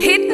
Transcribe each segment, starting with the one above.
Hit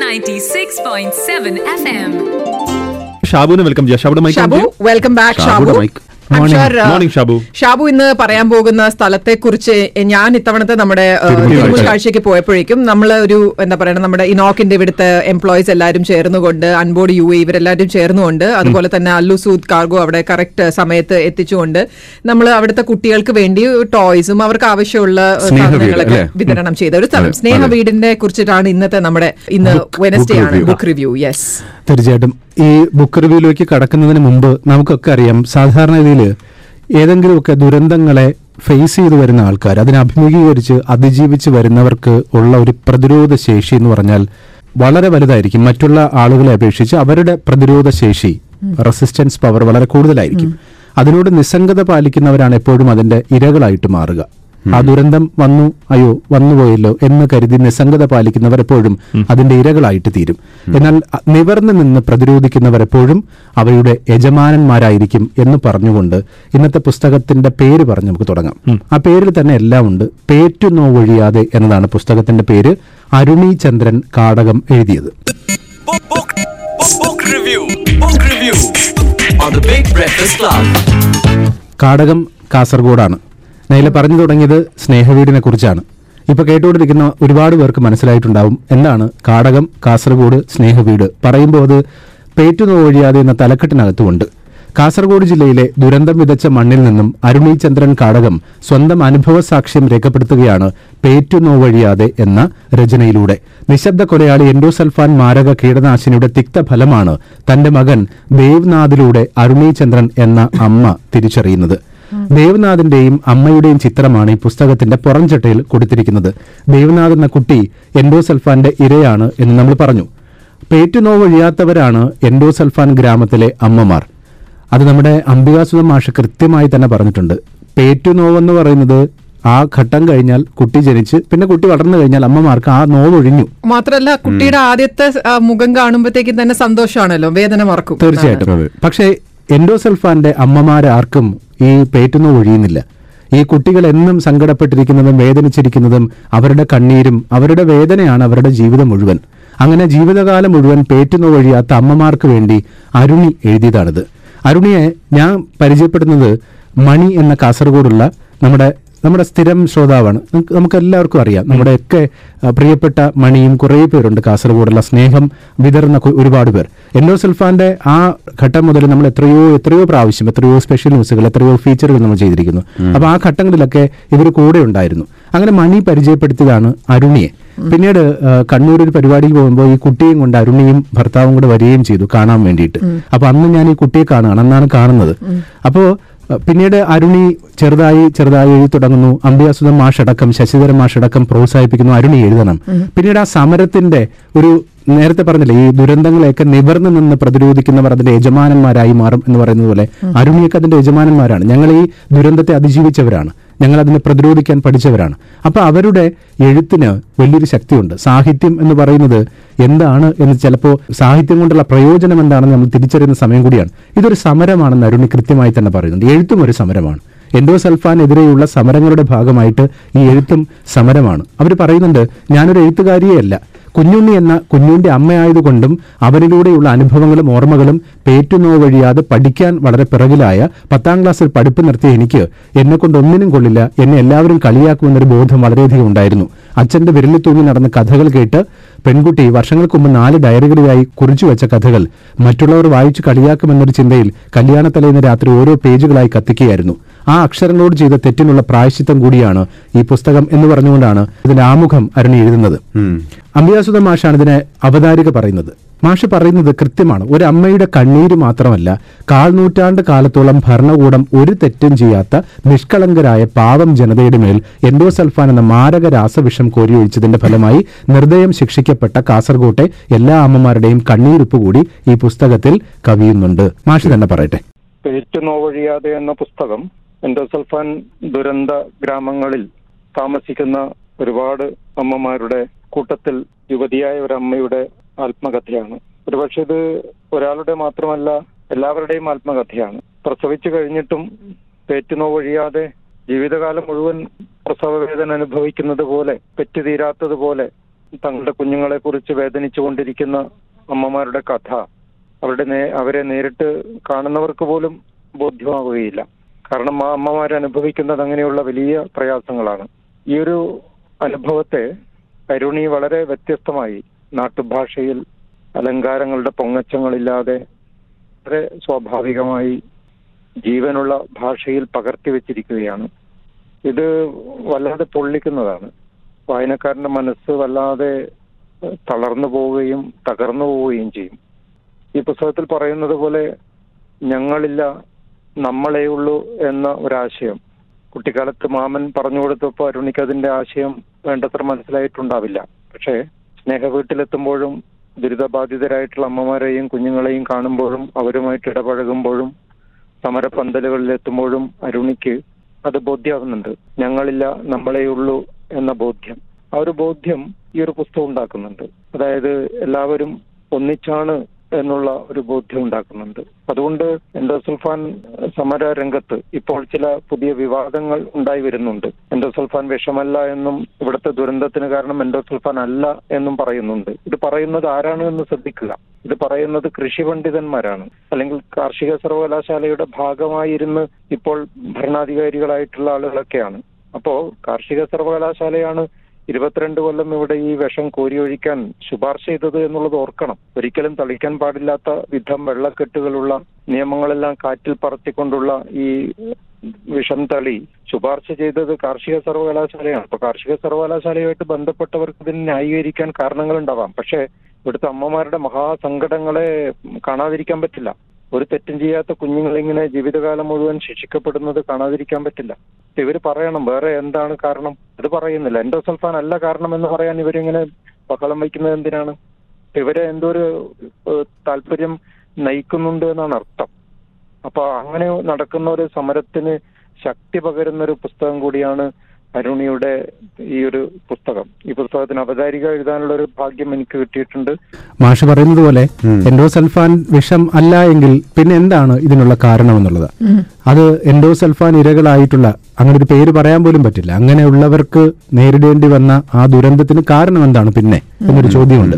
96.7 FM. ഷാബുവിനെ welcome ചെയ്യാം ഷാബുടെ mic Shabu welcome back Shabu ഷാബുടെ mic. I'm Morning. sure, uh, Morning, ഷാബു. ഷാബു ഇന്ന് പറയാൻ പോകുന്ന സ്ഥലത്തെ കുറിച്ച് ഞാൻ ഇത്തവണത്തെ നമ്മുടെ uh, തിരുമുൽ തിരുമുൽ കാഴ്ച. കാഴ്ചയ്ക്ക് പോയപ്പോഴേക്കും നമ്മൾ ഒരു എന്താ പറയുക നമ്മുടെ ഇനോക്കിന്റെ ഇവിടുത്തെ എംപ്ലോയീസ് എല്ലാവരും ചേർന്നുകൊണ്ട് അൺബോർഡ് യു എ ഇവരെല്ലാവരും ചേർന്നുകൊണ്ട് അതുപോലെ തന്നെ അല്ലു സൂദ് കാർഗോ അവിടെ കറക്റ്റ് സമയത്ത് എത്തിച്ചുകൊണ്ട് നമ്മൾ അവിടുത്തെ കുട്ടികൾക്ക് വേണ്ടി ടോയ്സും അവർക്ക് ആവശ്യമുള്ള uh, സ്നേഹ വീട്, സാധനങ്ങളൊക്കെ അല്ലേ? വിതരണം ചെയ്ത ഒരു സ്ഥലം അതെ, സ്നേഹ അതെ. വീടിനെ കുറിച്ചിട്ടാണ് ഇന്നത്തെ നമ്മുടെ ഇന്ന് Book- വെനസ്ഡേ book ആണ് review. ബുക്ക് റിവ്യൂ യെസ് തീർച്ചയായിട്ടും ഈ ബുക്ക് റിവ്യൂയിലേക്ക് കടക്കുന്നതിന് മുമ്പ് നമുക്കൊക്കെ അറിയാം സാധാരണ രീതിയിൽ ഏതെങ്കിലുമൊക്കെ ദുരന്തങ്ങളെ ഫേസ് ചെയ്തു വരുന്ന ആൾക്കാർ അതിനെ അഭിമുഖീകരിച്ച് അതിജീവിച്ച് വരുന്നവർക്ക് ഉള്ള ഒരു പ്രതിരോധ ശേഷി എന്ന് പറഞ്ഞാൽ വളരെ വലുതായിരിക്കും മറ്റുള്ള ആളുകളെ അപേക്ഷിച്ച് അവരുടെ പ്രതിരോധ ശേഷി റെസിസ്റ്റൻസ് പവർ വളരെ കൂടുതലായിരിക്കും അതിനോട് നിസ്സംഗത പാലിക്കുന്നവരാണ് എപ്പോഴും അതിന്റെ ഇരകളായിട്ട് മാറുക ആ ദുരന്തം വന്നു അയ്യോ വന്നുപോയല്ലോ എന്ന് കരുതി നിസ്സംഗത പാലിക്കുന്നവർ എപ്പോഴും അതിന്റെ ഇരകളായിട്ട് തീരും എന്നാൽ അ- നിവർന്നു നിന്ന് പ്രതിരോധിക്കുന്നവർ എപ്പോഴും അവയുടെ യജമാനന്മാരായിരിക്കും എന്ന് പറഞ്ഞുകൊണ്ട് ഇന്നത്തെ പുസ്തകത്തിന്റെ പേര് പറഞ്ഞ് നമുക്ക് തുടങ്ങാം ആ പേരിൽ തന്നെ എല്ലാം ഉണ്ട് പേറ്റു നോവൊഴിയാതെ എന്നതാണ് പുസ്തകത്തിന്റെ പേര് അരുണി ചന്ദ്രൻ കാടകം എഴുതിയത് Book, book, book, book review. Book review on the Big Breakfast Club. കാടകം കാസർഗോഡാണ് Nyla പറഞ്ഞു തുടങ്ങിയത് സ്നേഹവീടിനെ കുറിച്ചാണ് ഇപ്പൊ കേട്ടുകൊണ്ടിരിക്കുന്ന ഒരുപാട് പേർക്ക് മനസ്സിലായിട്ടുണ്ടാവും എന്താണ് കാടകം കാസർഗോഡ് സ്നേഹവീട് പറയുമ്പോൾ അത് പേറ്റുനോവഴിയാതെ എന്ന തലക്കെട്ടിനകത്തുമുണ്ട് കാസർഗോഡ് ജില്ലയിലെ ദുരന്തം വിതച്ച മണ്ണിൽ നിന്നും അരുണി ചന്ദ്രൻ കാടകം സ്വന്തം അനുഭവ സാക്ഷ്യം രേഖപ്പെടുത്തുകയാണ് പേറ്റുനോവഴിയാതെ എന്ന രചനയിലൂടെ നിശബ്ദ കൊലയാളി എൻഡോസൾഫാൻ മാരക കീടനാശിനിയുടെ തിക്തഫലമാണ് തന്റെ മകൻ ദേവ്നാഥിലൂടെ അരുണി ചന്ദ്രൻ എന്ന അമ്മ തിരിച്ചറിയുന്നത് ദേവനാഥിന്റെയും അമ്മയുടെയും ചിത്രമാണ് ഈ പുസ്തകത്തിന്റെ പുറംചട്ടയിൽ കൊടുത്തിരിക്കുന്നത് ദേവനാഥ് എന്ന കുട്ടി എൻഡോസൾഫാന്റെ ഇരയാണ് എന്ന് നമ്മൾ പറഞ്ഞു പേറ്റുനോവൊഴിയാത്തവരാണ് എൻഡോസൾഫാൻ ഗ്രാമത്തിലെ അമ്മമാർ അത് നമ്മുടെ അംബികാസുധ മാഷ് കൃത്യമായി തന്നെ പറഞ്ഞിട്ടുണ്ട് പേറ്റുനോവെന്ന് പറയുന്നത് ആ ഘട്ടം കഴിഞ്ഞാൽ കുട്ടി ജനിച്ച് പിന്നെ കുട്ടി വളർന്നു കഴിഞ്ഞാൽ അമ്മമാർക്ക് ആ നോവ് ഒഴിഞ്ഞു മാത്രല്ല കുട്ടിയുടെ ആദ്യത്തെ ആ, മുഖം കാണുമ്പോഴത്തേക്കും തന്നെ സന്തോഷമാണല്ലോ വേദന മറക്കും തീർച്ചയായിട്ടും പക്ഷേ എൻഡോസൾഫാന്റെ അമ്മമാരാർക്കും ഈ പേറ്റുന്ന ഒഴിയുന്നില്ല ഈ കുട്ടികൾ എന്നും സങ്കടപ്പെട്ടിരിക്കുന്നതും വേദനിച്ചിരിക്കുന്നതും അവരുടെ കണ്ണീരും അവരുടെ വേദനയാണ് അവരുടെ ജീവിതം മുഴുവൻ അങ്ങനെ ജീവിതകാലം മുഴുവൻ പേറ്റുന്ന ഒഴിയാത്ത അമ്മമാർക്ക് വേണ്ടി അരുണി എഴുതിയതാണിത് അരുണിയെ ഞാൻ പരിചയപ്പെടുന്നത് മണി എന്ന കാസർഗോഡുള്ള നമ്മുടെ നമ്മുടെ സ്ഥിരം ശ്രോതാവാണ് നമുക്ക് നമുക്ക് എല്ലാവർക്കും അറിയാം നമ്മുടെയൊക്കെ ആ, പ്രിയപ്പെട്ട മണിയും കുറേ പേരുണ്ട് കാസർഗോഡുള്ള സ്നേഹം വിതറുന്ന കു- ഒരുപാട് പേർ എൻഡോ സൽഫാന്റെ ആ ഘട്ടം മുതൽ നമ്മൾ എത്രയോ എത്രയോ പ്രാവശ്യം എത്രയോ സ്പെഷ്യൽ ന്യൂസുകൾ എത്രയോ ഫീച്ചറുകൾ നമ്മൾ ചെയ്തിരിക്കുന്നു അപ്പൊ ആ ഘട്ടങ്ങളിലൊക്കെ ഇവർ കൂടെ ഉണ്ടായിരുന്നു അങ്ങനെ മണി പരിചയപ്പെടുത്തിയതാണ് അരുണിയെ പിന്നീട് ആ, കണ്ണൂർ ഒരു പരിപാടിക്ക് പോകുമ്പോൾ ഈ കുട്ടിയും കൊണ്ട് അരുണിയും ഭർത്താവും കൂടെ വരികയും ചെയ്തു കാണാൻ വേണ്ടിയിട്ട് അപ്പൊ അന്ന് ഞാൻ ഈ കുട്ടിയെ കാണുകയാണ് അന്നാണ് കാണുന്നത് അപ്പോ അഹ് പിന്നീട് അരുണി ചെറുതായി ചെറുതായി എഴുതി തുടങ്ങുന്നു അംബിയാസുധം മാഷടക്കം ശശിധരൻ മാഷടക്കം പ്രോത്സാഹിപ്പിക്കുന്നു അരുണി എഴുതണം പിന്നീട് ആ സമരത്തിന്റെ ഒരു നേരത്തെ പറഞ്ഞില്ലേ ഈ ദുരന്തങ്ങളെയൊക്കെ നിവർന്നു നിന്ന് പ്രതിരോധിക്കുന്നവർ അതിന്റെ യജമാനന്മാരായി മാറും എന്ന് പറയുന്നത് പോലെ അരുണിയൊക്കെ അതിന്റെ യജമാനന്മാരാണ് ഞങ്ങൾ ഈ ദുരന്തത്തെ അതിജീവിച്ചവരാണ് ഞങ്ങൾ അതിനെ പ്രതിരോധിക്കാൻ പഠിച്ചവരാണ് അപ്പൊ അവരുടെ എഴുത്തിന് വലിയൊരു ശക്തിയുണ്ട് സാഹിത്യം എന്ന് പറയുന്നത് എന്താണ് എന്ന് ചിലപ്പോൾ സാഹിത്യം കൊണ്ടുള്ള പ്രയോജനം എന്താണെന്ന് നമ്മൾ തിരിച്ചറിയുന്ന സമയം കൂടിയാണ് ഇതൊരു സമരമാണെന്ന് അരുണി കൃത്യമായി തന്നെ പറയുന്നുണ്ട് എഴുത്തും ഒരു സമരമാണ് എൻഡോസൾഫാനെതിരെയുള്ള സമരങ്ങളുടെ ഭാഗമായിട്ട് ഈ എഴുത്തും സമരമാണ് അവർ പറയുന്നുണ്ട് ഞാനൊരു എഴുത്തുകാരിയേ അല്ല കുഞ്ഞുണ്ണി എന്ന കുഞ്ഞുണ്ണിന്റെ അമ്മയായതുകൊണ്ടും അവരിലൂടെയുള്ള അനുഭവങ്ങളും ഓർമ്മകളും പേറ്റുനോ വഴിയാതെ പഠിക്കാൻ വളരെ പിറകിലായ പത്താം ക്ലാസ്സിൽ പഠിപ്പ് നിർത്തിയ എനിക്ക് എന്നെ കൊണ്ട് ഒന്നിനും കൊള്ളില്ല എന്നെ എല്ലാവരും കളിയാക്കുമെന്നൊരു ബോധം വളരെയധികം ഉണ്ടായിരുന്നു അച്ഛന്റെ വിരലിൽ തൂങ്ങി നടന്ന കഥകൾ കേട്ട് പെൺകുട്ടി വർഷങ്ങൾക്ക് മുമ്പ് നാല് ഡയറികളിലായി കുറിച്ചു വെച്ച കഥകൾ മറ്റുള്ളവർ വായിച്ചു കളിയാക്കുമെന്നൊരു ചിന്തയിൽ കല്യാണത്തലേന്ന് രാത്രി ഓരോ പേജുകളായി കത്തിക്കുകയായിരുന്നു ആ അക്ഷരങ്ങളോട് ചെയ്ത തെറ്റിനുള്ള പ്രായശ്ചിത്തം കൂടിയാണ് ഈ പുസ്തകം എന്ന് പറഞ്ഞുകൊണ്ടാണ് ഇതിന്റെ ആമുഖം അരുണി എഴുതുന്നത് അംബിയാസുധ മാഷാണ് ഇതിനെ അവതാരിക പറയുന്നത് മാഷ് പറയുന്നത് കൃത്യമാണ് ഒരു അമ്മയുടെ കണ്ണീര് മാത്രമല്ല കാൽ നൂറ്റാണ്ട് കാലത്തോളം ഭരണകൂടം ഒരു തെറ്റും ചെയ്യാത്ത നിഷ്കളങ്കരായ പാവം ജനതയുടെ മേൽ എൻഡോസൾഫാൻ എന്ന മാരക രാസവിഷം കോരിയൊഴിച്ചതിന്റെ ഫലമായി നിർദ്ദയം ശിക്ഷിക്കപ്പെട്ട കാസർകോട്ടെ എല്ലാ അമ്മമാരുടെയും കണ്ണീരുപ്പ് കൂടി ഈ പുസ്തകത്തിൽ കവിയുന്നുണ്ട് മാഷ് തന്നെ പറയട്ടെ പേറ്റുനോവഴിയാതെ എന്ന പുസ്തകം എൻഡോസൾഫാൻ ദുരന്ത ഗ്രാമങ്ങളിൽ താമസിക്കുന്ന ഒരുപാട് അമ്മമാരുടെ കൂട്ടത്തിൽ യുവതിയായ ഒരു അമ്മയുടെ ആത്മകഥയാണ് ഒരുപക്ഷെ ഇത് ഒരാളുടെ മാത്രമല്ല എല്ലാവരുടെയും ആത്മകഥയാണ് പ്രസവിച്ചു കഴിഞ്ഞിട്ടും പേറ്റുനോവഴിയാതെ ജീവിതകാലം മുഴുവൻ പ്രസവവേദന അനുഭവിക്കുന്നത് പോലെ പെറ്റുതീരാത്തതുപോലെ തങ്ങളുടെ കുഞ്ഞുങ്ങളെ കുറിച്ച് വേദനിച്ചുകൊണ്ടിരിക്കുന്ന അമ്മമാരുടെ കഥ അവരുടെ നേ- അവരെ നേരിട്ട് കാണുന്നവർക്ക് പോലും ബോധ്യമാവുകയില്ല കാരണം ആ അമ്മമാർ അനുഭവിക്കുന്നത് അങ്ങനെയുള്ള വലിയ പ്രയാസങ്ങളാണ് ഈ ഒരു അനുഭവത്തെ കരുണി വളരെ വ്യത്യസ്തമായി നാട്ടുഭാഷയിൽ അലങ്കാരങ്ങളുടെ പൊങ്ങച്ചങ്ങളില്ലാതെ വളരെ സ്വാഭാവികമായി ജീവനുള്ള ഭാഷയിൽ പകർത്തി വെച്ചിരിക്കുകയാണ് ഇത് വല്ലാതെ പൊള്ളിക്കുന്നതാണ് വായനക്കാരന്റെ മനസ്സ് വല്ലാതെ ഏഹ്, തളർന്നു പോവുകയും തകർന്നു പോവുകയും ചെയ്യും ഈ പുസ്തകത്തിൽ പറയുന്നത് പോലെ ഞങ്ങളില്ല നമ്മളേ ഉള്ളൂ എന്ന ഒരാശയം കുട്ടിക്കാലത്ത് മാമൻ പറഞ്ഞു കൊടുത്തപ്പോൾ അരുണിക്ക് അതിന്റെ ആശയം വേണ്ടത്ര മനസ്സിലായിട്ടുണ്ടാവില്ല പക്ഷേ സ്നേഹ വീട്ടിലെത്തുമ്പോഴും ദുരിതബാധിതരായിട്ടുള്ള അമ്മമാരെയും കുഞ്ഞുങ്ങളെയും കാണുമ്പോഴും അവരുമായിട്ട് ഇടപഴകുമ്പോഴും സമരപന്തലുകളിൽ എത്തുമ്പോഴും അരുണിക്ക് അത് ബോധ്യമാവുന്നുണ്ട് ഞങ്ങളില്ല നമ്മളേ ഉള്ളൂ എന്ന ബോധ്യം ആ ഒരു ബോധ്യം ഈ ഒരു പുസ്തകം ഉണ്ടാക്കുന്നുണ്ട് അതായത് എല്ലാവരും ഒന്നിച്ചാണ് എന്നുള്ള ഒരു ബോധ്യം ഉണ്ടാക്കുന്നുണ്ട് അതുകൊണ്ട് എൻഡോസൾഫാൻ സമര രംഗത്ത് ഇപ്പോൾ ചില പുതിയ വിവാദങ്ങൾ ഉണ്ടായി വരുന്നുണ്ട് എൻഡോസൾഫാൻ വിഷമല്ല എന്നും ഇവിടുത്തെ ദുരന്തത്തിന് കാരണം എൻഡോസൾഫാൻ അല്ല എന്നും പറയുന്നുണ്ട് ഇത് പറയുന്നത് ആരാണ് എന്ന് ശ്രദ്ധിക്കുക ഇത് പറയുന്നത് കൃഷി പണ്ഡിതന്മാരാണ് അല്ലെങ്കിൽ കാർഷിക സർവകലാശാലയുടെ ഭാഗമായിരുന്ന് ഇപ്പോൾ ഭരണാധികാരികളായിട്ടുള്ള ആളുകളൊക്കെയാണ് അപ്പോ കാർഷിക സർവകലാശാലയാണ് ഇരുപത്തിരണ്ട് കൊല്ലം ഇവിടെ ഈ വിഷം കോരിയൊഴിക്കാൻ ശുപാർശ ചെയ്തത് എന്നുള്ളത് ഓർക്കണം ഒരിക്കലും തളിക്കാൻ പാടില്ലാത്ത വിധം വെള്ളക്കെട്ടുകളുള്ള നിയമങ്ങളെല്ലാം കാറ്റിൽ പറത്തിക്കൊണ്ടുള്ള ഈ വിഷം തളി ശുപാർശ ചെയ്തത് കാർഷിക സർവകലാശാലയാണ് അപ്പൊ കാർഷിക സർവകലാശാലയുമായിട്ട് ബന്ധപ്പെട്ടവർക്ക് ഇതിന് ന്യായീകരിക്കാൻ കാരണങ്ങൾ ഉണ്ടാവാം പക്ഷേ ഇവിടുത്തെ അമ്മമാരുടെ മഹാസങ്കടങ്ങളെ കാണാതിരിക്കാൻ പറ്റില്ല ഒരു തെറ്റും ചെയ്യാത്ത കുഞ്ഞുങ്ങളിങ്ങനെ ജീവിതകാലം മുഴുവൻ ശിക്ഷിക്കപ്പെടുന്നത് കാണാതിരിക്കാൻ പറ്റില്ല ഇവര് പറയണം വേറെ എന്താണ് കാരണം അത് പറയുന്നില്ല എൻഡോസൾഫാൻ അല്ല കാരണം എന്ന് പറയാൻ ഇവരിങ്ങനെ ബഹളം വയ്ക്കുന്നത് എന്തിനാണ് ഇവരെ എന്തോ ഒരു ഏഹ്, താല്പര്യം നയിക്കുന്നുണ്ട് എന്നാണ് അർത്ഥം അപ്പൊ അങ്ങനെ നടക്കുന്ന ഒരു സമരത്തിന് ശക്തി പകരുന്ന ഒരു പുസ്തകം കൂടിയാണ് അരുണിയുടെ ഈ ഒരു പുസ്തകം ഈ പുസ്തകത്തിന് അവതാരിക എഴുതാനുള്ള ഒരു ഭാഗ്യം എനിക്ക് കിട്ടിയിട്ടുണ്ട് മാഷ് പറയുന്നത് പോലെ എൻഡോസൾഫാൻ വിഷം അല്ല എങ്കിൽ പിന്നെ എന്താണ് ഇതിനുള്ള കാരണം എന്നുള്ളത് അത് എൻഡോസൾഫാൻ ഇരകളായിട്ടുള്ള അങ്ങനെ ഒരു പേര് പറയാൻ പോലും പറ്റില്ല അങ്ങനെയുള്ളവർക്ക് നേരിടേണ്ടി വന്ന ആ ദുരന്തത്തിന് കാരണം എന്താണ് പിന്നെ എന്നൊരു ചോദ്യമുണ്ട്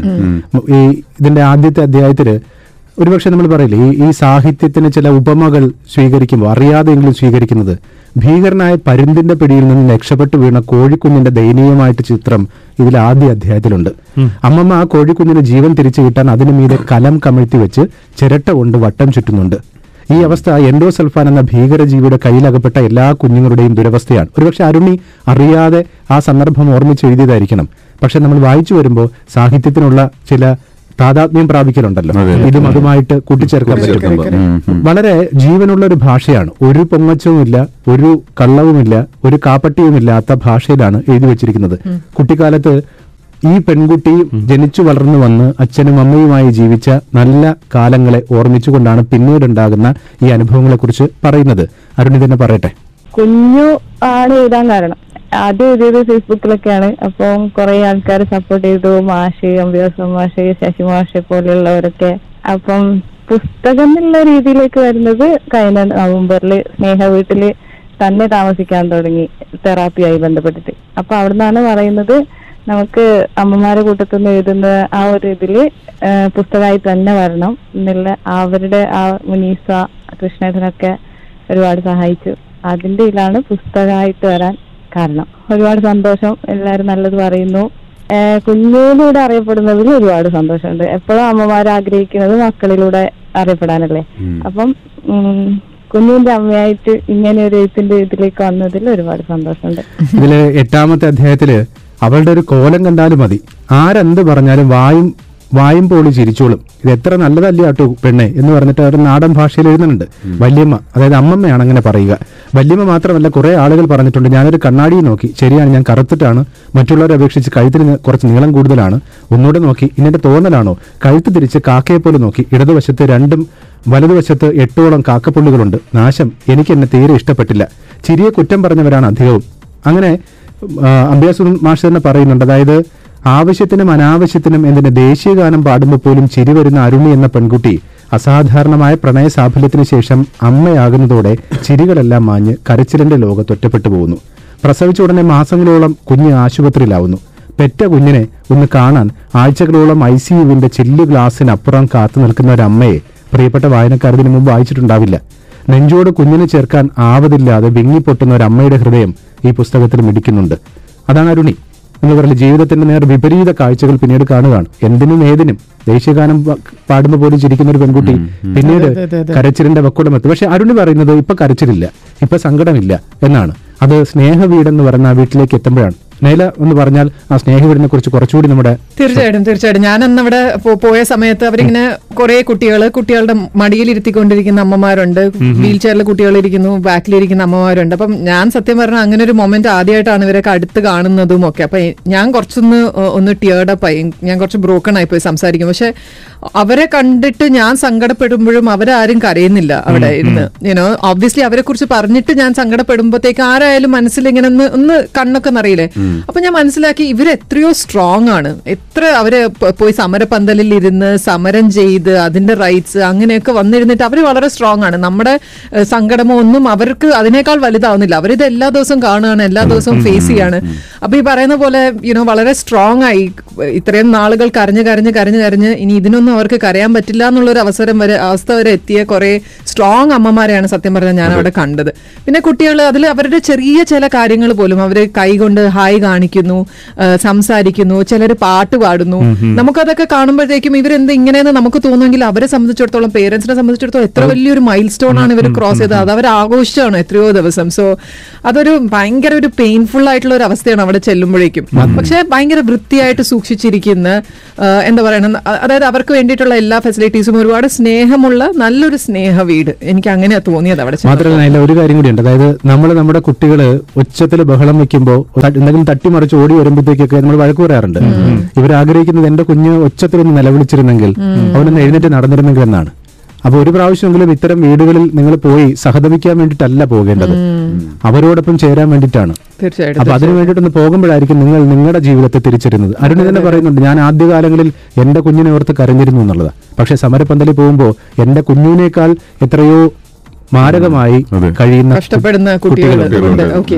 ഈ ഇതിന്റെ ആദ്യത്തെ അധ്യായത്തില് ഒരുപക്ഷെ നമ്മൾ പറയില്ലേ ഈ ഈ സാഹിത്യത്തിന് ചില ഉപമകൾ സ്വീകരിക്കുമ്പോൾ അറിയാതെയെങ്കിലും സ്വീകരിക്കുന്നത് ഭീകരനായ പരുന്തിന്റെ പിടിയിൽ നിന്ന് രക്ഷപ്പെട്ടു വീണ കോഴിക്കുഞ്ഞിന്റെ ദയനീയമായിട്ട് ചിത്രം ഇതിൽ ആദ്യ അധ്യായത്തിലുണ്ട് അമ്മമ്മ ആ കോഴിക്കുഞ്ഞിന് ജീവൻ തിരിച്ചു കിട്ടാൻ അതിനു മീതെ കലം കമിഴ്ത്തി വെച്ച് ചിരട്ട കൊണ്ട് വട്ടം ചുറ്റുന്നുണ്ട് ഈ അവസ്ഥ എൻഡോസൾഫാൻ എന്ന ഭീകരജീവിയുടെ കയ്യിലകപ്പെട്ട എല്ലാ കുഞ്ഞുങ്ങളുടെയും ദുരവസ്ഥയാണ് ഒരുപക്ഷെ അരുണി അറിയാതെ ആ സന്ദർഭം ഓർമ്മിച്ച് എഴുതിയതായിരിക്കണം പക്ഷെ നമ്മൾ വായിച്ചു വരുമ്പോൾ സാഹിത്യത്തിനുള്ള ചില താതാത്മ്യം പ്രാപിക്കലുണ്ടല്ലോ ഇതും അതുമായിട്ട് കൂട്ടിച്ചേർക്കാൻ പറ്റും വളരെ ജീവനുള്ള ഒരു ഭാഷയാണ് ഒരു പൊങ്ങച്ചവുമില്ല ഒരു കള്ളവുമില്ല ഒരു കാപ്പട്ടിയുമില്ലാത്ത ഭാഷയിലാണ് എഴുതി വെച്ചിരിക്കുന്നത് കുട്ടിക്കാലത്ത് ഈ പെൺകുട്ടി ജനിച്ചു വളർന്നു വന്ന് അച്ഛനും അമ്മയുമായി ജീവിച്ച നല്ല കാലങ്ങളെ ഓർമ്മിച്ചുകൊണ്ടാണ് പിന്നീടുണ്ടാകുന്ന ഈ അനുഭവങ്ങളെ കുറിച്ച് പറയുന്നത് അരുണി തന്നെ പറയട്ടെ കുഞ്ഞു ആണ് എഴുതാൻ കാരണം ആദ്യം എഴുതിയത് ഫേസ്ബുക്കിലൊക്കെയാണ് അപ്പം കുറെ ആൾക്കാർ സപ്പോർട്ട് ചെയ്തു മാഷ് അഭ്യാസം മാഷ് ശശി മാഷ് പോലെയുള്ളവരൊക്കെ അപ്പം പുസ്തകം എന്നുള്ള രീതിയിലേക്ക് വരുന്നത് കഴിഞ്ഞ നവംബറിൽ സ്നേഹ വീട്ടില് തന്നെ താമസിക്കാൻ തുടങ്ങി തെറാപ്പിയായി ബന്ധപ്പെട്ടിട്ട് അപ്പൊ അവിടുന്നാണ് പറയുന്നത് നമുക്ക് അമ്മമാരെ കൂട്ടത്തിൽ നിന്ന് എഴുതുന്ന ആ ഒരു ഇതില് ആ, പുസ്തകമായി തന്നെ വരണം എന്നുള്ള അവരുടെ ആ മുനീസ കൃഷ്ണേട്ടനൊക്കെ ഒരുപാട് സഹായിച്ചു അതിന്റെ ഇതിലാണ് പുസ്തകമായിട്ട് വരാൻ കാരണം ഒരുപാട് സന്തോഷം എല്ലാവരും നല്ലത് പറയുന്നു ഏഹ് കുഞ്ഞിലൂടെ അറിയപ്പെടുന്നതിൽ ഒരുപാട് സന്തോഷമുണ്ട് എപ്പോഴും അമ്മമാർ ആഗ്രഹിക്കുന്നത് മക്കളിലൂടെ അറിയപ്പെടാനല്ലേ അപ്പം ഉം, കുഞ്ഞിന്റെ അമ്മയായിട്ട് ഇങ്ങനെ ഒരു എഴുത്തിന്റെ ഇതിലേക്ക് വന്നതിൽ ഒരുപാട് സന്തോഷമുണ്ട് ഇതില് എട്ടാമത്തെ അധ്യായത്തില് അവളുടെ ഒരു കോലം കണ്ടാലും മതി ആരെന്ത് പറഞ്ഞാലും വായും വായും പോളി ചിരിച്ചോളും ഇത് എത്ര നല്ലതല്ല കേട്ടോ പെണ്ണെ എന്ന് പറഞ്ഞിട്ട് അവർ നാടൻ ഭാഷയിൽ എഴുതുന്നുണ്ട് വല്യമ്മ അതായത് അമ്മമ്മയാണ് അങ്ങനെ പറയുക വല്യമ്മ മാത്രമല്ല കുറെ ആളുകൾ പറഞ്ഞിട്ടുണ്ട് ഞാനൊരു കണ്ണാടി നോക്കി ശരിയാണ് ഞാൻ കറുത്തിട്ടാണ് മറ്റുള്ളവരെ അപേക്ഷിച്ച് കഴുത്തിന് നി- കുറച്ച് നീളം കൂടുതലാണ് ഒന്നുകൂടെ നോക്കി ഇന്നെ തോന്നലാണോ കഴുത്ത് തിരിച്ച് കാക്കയെ പോലെ നോക്കി ഇടതുവശത്ത് രണ്ടും വലതുവശത്ത് എട്ടോളം കാക്കപ്പുള്ളികളുണ്ട് നാശം എനിക്ക് എന്നെ തീരെ ഇഷ്ടപ്പെട്ടില്ല ചിരിയെ കുറ്റം പറഞ്ഞവരാണ് അധികവും അങ്ങനെ അഭ്യാസം മാഷ് തന്നെ പറയുന്നുണ്ട് അതായത് ആവശ്യത്തിനും അനാവശ്യത്തിനും എന്തിന് ദേശീയ ഗാനം പാടുമ്പോൾ പോലും ചിരി വരുന്ന അരുണി എന്ന പെൺകുട്ടി അസാധാരണമായ പ്രണയ സാഫല്യത്തിന് ശേഷം അമ്മയാകുന്നതോടെ ചിരികളെല്ലാം മാഞ്ഞ് കരച്ചിലിന്റെ ലോകത്ത് ഒറ്റപ്പെട്ടു പോകുന്നു പ്രസവിച്ച ഉടനെ മാസങ്ങളോളം കുഞ്ഞ് ആശുപത്രിയിലാവുന്നു പെറ്റ കുഞ്ഞിനെ ഒന്ന് കാണാൻ ആഴ്ചകളോളം ഐ സി യുവിന്റെ ചില്ല് ഗ്ലാസിനപ്പുറം കാത്തു നിൽക്കുന്ന ഒരു അമ്മയെ പ്രിയപ്പെട്ട വായനക്കാർ ഇതിനു മുമ്പ് വായിച്ചിട്ടുണ്ടാവില്ല നെഞ്ചോട് കുഞ്ഞിനെ ചേർക്കാൻ ആവതില്ലാതെ വിങ്ങിപ്പൊട്ടുന്ന ഒരു അമ്മയുടെ ഹൃദയം ഈ പുസ്തകത്തിൽ മിടിക്കുന്നുണ്ട് അതാണ് അരുണി എന്ന് പറയുന്നത് ജീവിതത്തിന്റെ നേർ വിപരീത കാഴ്ചകൾ പിന്നീട് കാണുകയാണ് എന്തിനും ഏതിനും ദേശീയഗാനം പ- പാടുന്ന പോലെ ചിരിക്കുന്ന ഒരു പെൺകുട്ടി പിന്നീട് കരച്ചിലിന്റെ വക്കുടമെത്തും പക്ഷെ അരുണി പറയുന്നത് ഇപ്പൊ കരച്ചിലില്ല ഇപ്പൊ സങ്കടമില്ല എന്നാണ് അത് സ്നേഹവീടെന്ന് പറയുന്ന ആ വീട്ടിലേക്ക് എത്തുമ്പോഴാണ് നേല എന്ന് പറഞ്ഞാൽ ആ സ്നേഹവീടിനെ കുറിച്ച് കുറച്ചുകൂടി നമ്മുടെ തീർച്ചയായിട്ടും തീർച്ചയായിട്ടും ഞാൻ അന്ന് അവിടെ പോ- പോയ സമയത്ത് അവരിങ്ങനെ കുറെ കുട്ടികൾ കുട്ടികളുടെ മടിയിൽ ഇരുത്തിക്കൊണ്ടിരിക്കുന്ന അമ്മമാരുണ്ട് വീൽ ചെയറിൽ കുട്ടികൾ ഇരിക്കുന്നു ബാക്കിലിരിക്കുന്ന അമ്മമാരുണ്ട് അപ്പം ഞാൻ സത്യം പറഞ്ഞാൽ അങ്ങനെ ഒരു മൊമെന്റ് ആദ്യമായിട്ടാണ് ഇവരൊക്കെ അടുത്ത് കാണുന്നതും ഒക്കെ അപ്പൊ ഞാൻ കുറച്ചൊന്ന് ഒ- ഒന്ന് ടിയേർഡപ്പ് ആയി ഞാൻ കുറച്ച് ബ്രോക്കൺ ആയി പോയി സംസാരിക്കും പക്ഷെ അവരെ കണ്ടിട്ട് ഞാൻ സങ്കടപ്പെടുമ്പോഴും അവരാരും കരയുന്നില്ല അവിടെ ഇരുന്ന് യുനോ ഒബ്വിയസ്ലി അവരെ കുറിച്ച് പറഞ്ഞിട്ട് ഞാൻ സങ്കടപ്പെടുമ്പോഴത്തേക്ക് ആരായാലും മനസ്സിൽ ഇങ്ങനെ ഒന്ന് ഒന്ന് കണ്ണൊക്കെ നിറയില്ലേ അപ്പൊ ഞാൻ മനസ്സിലാക്കി ഇവർ എത്രയോ സ്ട്രോങ് ആണ് എത്ര അവര് പ- പോയി സമരപന്തലിൽ ഇരുന്ന് സമരം ചെയ്ത് അതിന്റെ റൈറ്റ്സ് അങ്ങനെയൊക്കെ വന്നിരുന്നിട്ട് അവർ വളരെ സ്ട്രോങ് ആണ് നമ്മുടെ ഏഹ്, സങ്കടമോ ഒന്നും അവർക്ക് അതിനേക്കാൾ വലുതാവുന്നില്ല അവരിത് എല്ലാ ദിവസവും കാണുകയാണ് എല്ലാ ദിവസവും ഫേസ് ചെയ്യാണ് അപ്പൊ ഈ പറയുന്ന പോലെ യുനോ വളരെ സ്ട്രോങ് ആയി ഇത്രയും നാളുകൾ കരഞ്ഞ് കരഞ്ഞ് കരഞ്ഞ് കരഞ്ഞ് ഇനി ഇതിനൊന്നും അവർക്ക് കരയാൻ പറ്റില്ല എന്നുള്ള ഒരു അവസരം വരെ അവസ്ഥ വരെ എത്തിയ കുറെ സ്ട്രോങ് അമ്മമാരെയാണ് സത്യം പറഞ്ഞാൽ ഞാൻ അവിടെ കണ്ടത് പിന്നെ കുട്ടികൾ അതിൽ അവരുടെ ചെറിയ ചില കാര്യങ്ങൾ പോലും അവര് കൈകൊണ്ട് ഹായ് കാണിക്കുന്നു ആ, സംസാരിക്കുന്നു ചിലർ പാട്ട് പാടുന്നു നമുക്കതൊക്കെ കാണുമ്പോഴത്തേക്കും ഇവരെന്ത് ഇങ്ങനെയെന്ന് നമുക്ക് തോന്നുമെങ്കിൽ അവരെ സംബന്ധിച്ചിടത്തോളം പേരൻസിനെ സംബന്ധിച്ചിടത്തോളം എത്ര വലിയൊരു മൈൽ സ്റ്റോൺ ആണ് ഇവർ ക്രോസ് ചെയ്തത് അത് അവർ ആഘോഷിച്ചാണ് എത്രയോ ദിവസം സോ അതൊരു ഭയങ്കര ഒരു പെയിൻഫുൾ ആയിട്ടുള്ള ഒരു അവസ്ഥയാണ് അവിടെ ചെല്ലുമ്പോഴേക്കും പക്ഷെ ഭയങ്കര വൃത്തിയായിട്ട് സൂക്ഷിച്ചിരിക്കുന്ന ആ, എന്താ പറയണ അതായത് അവർക്ക് വേണ്ടിയിട്ടുള്ള എല്ലാ ഫെസിലിറ്റീസും ഒരുപാട് സ്നേഹമുള്ള നല്ലൊരു സ്നേഹ വീട് എനിക്ക് അങ്ങനെയാ തോന്നിയത് അവിടെ ചെന്നപ്പോൾ. മാത്രമല്ല അതിൽ ഒരു കാര്യം കൂടിയുണ്ട് അതായത് നമ്മൾ നമ്മുടെ കുട്ടികള് ഉച്ചത്തിൽ ബഹളം വെക്കുമ്പോൾ എന്തെങ്കിലും തട്ടിമറിച്ച് ഓടി വരുമ്പോഴത്തേക്കൊക്കെ നമ്മൾ വഴക്ക് പറയാറുണ്ട് ഇവർ ആഗ്രഹിക്കുന്നത് എന്റെ കുഞ്ഞ് ഉച്ചത്തിലൊന്ന് നിലവിളിച്ചിരുന്നെങ്കിൽ അവനൊന്ന് എഴുന്നേറ്റ് നടന്നിരുന്നെങ്കിൽ എന്നാണ് അപ്പൊ ഒരു പ്രാവശ്യമെങ്കിലും ഇത്തരം വീടുകളിൽ നിങ്ങൾ പോയി സഹതപിക്കാൻ വേണ്ടിയിട്ടല്ല പോകേണ്ടത് അവരോടൊപ്പം ചേരാൻ വേണ്ടിയിട്ടാണ് തീർച്ചയായിട്ടും അപ്പൊ അതിനു വേണ്ടിയിട്ടൊന്ന് പോകുമ്പോഴായിരിക്കും നിങ്ങൾ നിങ്ങളുടെ ജീവിതത്തെ തിരിച്ചറിയുന്നത് അരുണ് തന്നെ പറയുന്നുണ്ട് ഞാൻ ആദ്യകാലങ്ങളിൽ എന്റെ കുഞ്ഞിനെ ഓർത്ത് കരഞ്ഞിരുന്നു എന്നുള്ളത് പക്ഷെ സമരപ്പന്തലിൽ പോകുമ്പോൾ എന്റെ കുഞ്ഞിനേക്കാൾ എത്രയോ മാരകമായി കഴിയുന്ന കഷ്ടപ്പെടുന്ന കുട്ടികൾ ഉണ്ട് ഓക്കെ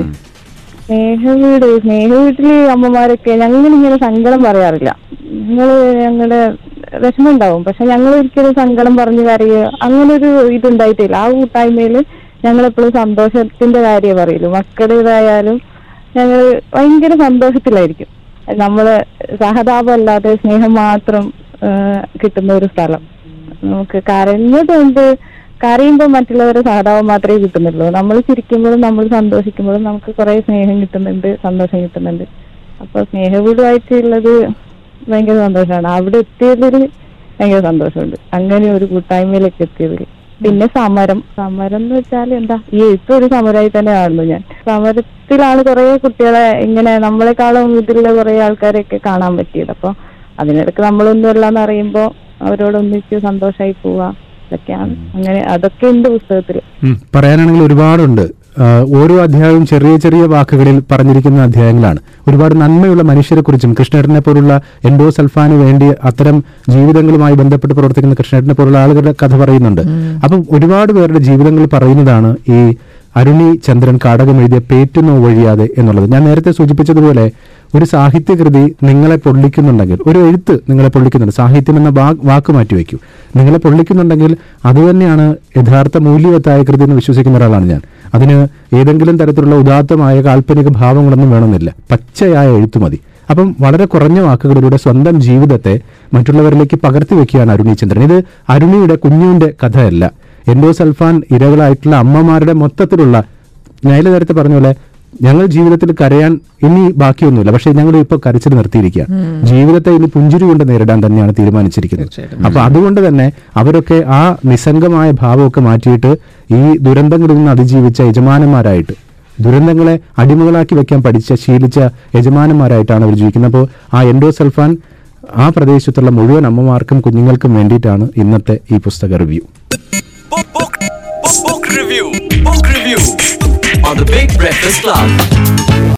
സ്നേഹവീട് സ്നേഹവീട്ടില് അമ്മമാരൊക്കെ ഞങ്ങൾ ഇങ്ങനെ സങ്കടം പറയാറില്ല ഞങ്ങള് ഞങ്ങളുടെ വിഷമം ഉണ്ടാവും പക്ഷെ ഞങ്ങൾ ഒരിക്കലും സങ്കടം പറഞ്ഞു കരയുക അങ്ങനെ ഒരു ഇതുണ്ടായിട്ടില്ല ആ കൂട്ടായ്മയില് ഞങ്ങൾ എപ്പോഴും സന്തോഷത്തിന്റെ കാര്യമേ പറയുള്ളൂ മക്കളുടേതായാലും ഞങ്ങൾ ഭയങ്കര സന്തോഷത്തിലായിരിക്കും നമ്മള് സഹതാപമല്ലാതെ സ്നേഹം മാത്രം ആ, കിട്ടുന്ന ഒരു സ്ഥലം നമുക്ക് കരഞ്ഞതുകൊണ്ട് കരയുമ്പോൾ മറ്റുള്ളവരെ സഹതാപം മാത്രമേ കിട്ടുന്നുള്ളൂ നമ്മൾ ചിരിക്കുമ്പോഴും നമ്മൾ സന്തോഷിക്കുമ്പോഴും നമുക്ക് കുറെ സ്നേഹം കിട്ടുന്നുണ്ട് സന്തോഷം കിട്ടുന്നുണ്ട് അപ്പൊ സ്നേഹവീടുമായിട്ടുള്ളത് ഭയങ്കര സന്തോഷമാണ് അവിടെ എത്തിയതിൽ ഭയങ്കര സന്തോഷമുണ്ട് അങ്ങനെ ഒരു കൂട്ടായ്മയിലേക്ക് എത്തിയതിൽ പിന്നെ സമരം സമരം എന്ന് വെച്ചാൽ എന്താ ഈ എഴുത്ത് ഒരു സമരമായി തന്നെ കാണുന്നു ഞാൻ സമരത്തിലാണ് കുറെ കുട്ടികളെ ഇങ്ങനെ നമ്മളെക്കാളും ഇതിലുള്ള കുറെ ആൾക്കാരെയൊക്കെ കാണാൻ പറ്റിയത് അപ്പൊ അതിനിടക്ക് നമ്മളൊന്നും അല്ലാന്ന് അറിയുമ്പോ അവരോടൊന്നിച്ച് സന്തോഷമായി പോവാ ഇതൊക്കെയാണ് അങ്ങനെ അതൊക്കെ ഉണ്ട് പുസ്തകത്തില് ഉം. പറയാനാണെങ്കിൽ ഒരുപാടുണ്ട് ആ, ഓരോ അധ്യായവും ചെറിയ ചെറിയ വാക്കുകളിൽ പറഞ്ഞിരിക്കുന്ന അധ്യായങ്ങളാണ് ഒരുപാട് നന്മയുള്ള മനുഷ്യരെക്കുറിച്ചും കൃഷ്ണേട്ടനെ പോലുള്ള എൻഡോ സൽഫാന് വേണ്ടി അത്തരം ജീവിതങ്ങളുമായി ബന്ധപ്പെട്ട് പ്രവർത്തിക്കുന്ന കൃഷ്ണേട്ടനെ പോലുള്ള ആളുകളുടെ കഥ പറയുന്നുണ്ട് അപ്പം ഒരുപാട് പേരുടെ ജീവിതങ്ങൾ പറയുന്നതാണ് ഈ അരുണി ചന്ദ്രൻ കാടകം എഴുതിയ പേറ്റുന്നോ വഴിയാതെ എന്നുള്ളത് ഞാൻ നേരത്തെ സൂചിപ്പിച്ചതുപോലെ ഒരു സാഹിത്യകൃതി നിങ്ങളെ പൊള്ളിക്കുന്നുണ്ടെങ്കിൽ ഒരു എഴുത്ത് നിങ്ങളെ പൊള്ളിക്കുന്നുണ്ട് സാഹിത്യം എന്ന വാ- വാക്ക് മാറ്റി വയ്ക്കൂ നിങ്ങളെ പൊള്ളിക്കുന്നുണ്ടെങ്കിൽ അതുതന്നെയാണ് യഥാർത്ഥ മൂല്യവത്തായ കൃതി എന്ന് വിശ്വസിക്കുന്ന ഒരാളാണ് ഞാൻ അതിന് ഏതെങ്കിലും തരത്തിലുള്ള ഉദാത്തമായ കാൽപ്പനിക ഭാവങ്ങളൊന്നും വേണമെന്നില്ല പച്ചയായ എഴുത്തു മതി അപ്പം വളരെ കുറഞ്ഞ വാക്കുകളിലൂടെ സ്വന്തം ജീവിതത്തെ മറ്റുള്ളവരിലേക്ക് പകർത്തി വെക്കുകയാണ് അരുണി ചന്ദ്രൻ ഇത് അരുണിയുടെ കുഞ്ഞുവിന്റെ കഥയല്ല എൻഡോ സൽഫാൻ ഇരകളായിട്ടുള്ള അമ്മമാരുടെ മൊത്തത്തിലുള്ള നൈല നേരത്തെ പറഞ്ഞ പോലെ ഞങ്ങൾ ജീവിതത്തിൽ കരയാൻ ഇനി ബാക്കിയൊന്നുമില്ല പക്ഷെ ഞങ്ങൾ ഇപ്പൊ കരച്ചിൽ നിർത്തിയിരിക്കുകയാണ് ജീവിതത്തെ ഇനി പുഞ്ചിരി കൊണ്ട് നേരിടാൻ തന്നെയാണ് തീരുമാനിച്ചിരിക്കുന്നത് അപ്പൊ അതുകൊണ്ട് തന്നെ അവരൊക്കെ ആ നിസ്സംഗമായ ഭാവമൊക്കെ മാറ്റിയിട്ട് ഈ ദുരന്തങ്ങളിൽ നിന്ന് അതിജീവിച്ച യജമാനന്മാരായിട്ട് ദുരന്തങ്ങളെ അടിമകളാക്കി വെക്കാൻ പഠിച്ച ശീലിച്ച യജമാനന്മാരായിട്ടാണ് അവർ ജീവിക്കുന്നത് അപ്പോൾ ആ എൻഡോ സൽഫാൻ ആ പ്രദേശത്തുള്ള മുഴുവൻ അമ്മമാർക്കും കുഞ്ഞുങ്ങൾക്കും വേണ്ടിയിട്ടാണ് ഇന്നത്തെ ഈ പുസ്തക review Book, book, book, book review. Book review on the Big Breakfast Club.